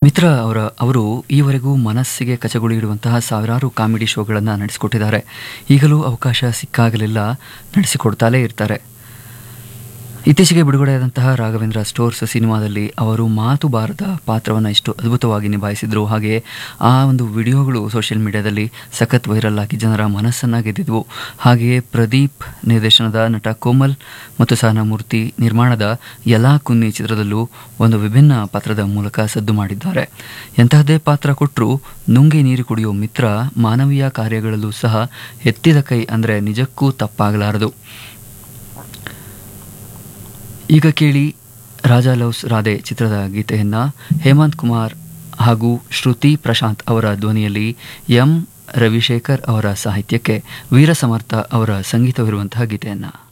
ಮಿತ್ರ ಅವರ ಅವರು ಈವರೆಗೂ ಮನಸ್ಸಿಗೆ ಕಚಗುಳಿ ಇಡುವಂತಹ ಸಾವಿರಾರು ಕಾಮಿಡಿ ಶೋಗಳನ್ನು ನಡೆಸಿಕೊಟ್ಟಿದ್ದಾರೆ ಈಗಲೂ ಅವಕಾಶ ಸಿಕ್ಕಾಗಲೆಲ್ಲ ನಡೆಸಿಕೊಡ್ತಾಲೇ ಇರ್ತಾರೆ ಇತ್ತೀಚೆಗೆ ಬಿಡುಗಡೆಯಾದಂತಹ ರಾಘವೇಂದ್ರ ಸ್ಟೋರ್ಸ್ ಸಿನಿಮಾದಲ್ಲಿ ಅವರು ಮಾತು ಬಾರದ ಪಾತ್ರವನ್ನು ಇಷ್ಟು ಅದ್ಭುತವಾಗಿ ನಿಭಾಯಿಸಿದ್ರು ಹಾಗೆ ಆ ಒಂದು ವಿಡಿಯೋಗಳು ಸೋಷಿಯಲ್ ಮೀಡಿಯಾದಲ್ಲಿ ಸಖತ್ ವೈರಲ್ ಆಗಿ ಜನರ ಮನಸ್ಸನ್ನು ಗೆದ್ದಿದ್ವು ಹಾಗೆಯೇ ಪ್ರದೀಪ್ ನಿರ್ದೇಶನದ ನಟ ಕೋಮಲ್ ಮತ್ತು ಸಹನಾಮೂರ್ತಿ ನಿರ್ಮಾಣದ ಯಲಾ ಕುನ್ನಿ ಚಿತ್ರದಲ್ಲೂ ಒಂದು ವಿಭಿನ್ನ ಪಾತ್ರದ ಮೂಲಕ ಸದ್ದು ಮಾಡಿದ್ದಾರೆ ಎಂತಹದ್ದೇ ಪಾತ್ರ ಕೊಟ್ಟರೂ ನುಂಗಿ ನೀರು ಕುಡಿಯೋ ಮಿತ್ರ ಮಾನವೀಯ ಕಾರ್ಯಗಳಲ್ಲೂ ಸಹ ಎತ್ತಿದ ಕೈ ಅಂದರೆ ನಿಜಕ್ಕೂ ತಪ್ಪಾಗಲಾರದು ಈಗ ಕೇಳಿ ರಾಜಾ ಲವ್ಸ್ ರಾಧೆ ಚಿತ್ರದ ಗೀತೆಯನ್ನು ಹೇಮಂತ್ ಕುಮಾರ್ ಹಾಗೂ ಶ್ರುತಿ ಪ್ರಶಾಂತ್ ಅವರ ಧ್ವನಿಯಲ್ಲಿ ಎಂ ರವಿಶೇಖರ್ ಅವರ ಸಾಹಿತ್ಯಕ್ಕೆ ವೀರಸಮರ್ಥ ಅವರ ಸಂಗೀತವಿರುವಂತಹ ಗೀತೆಯನ್ನು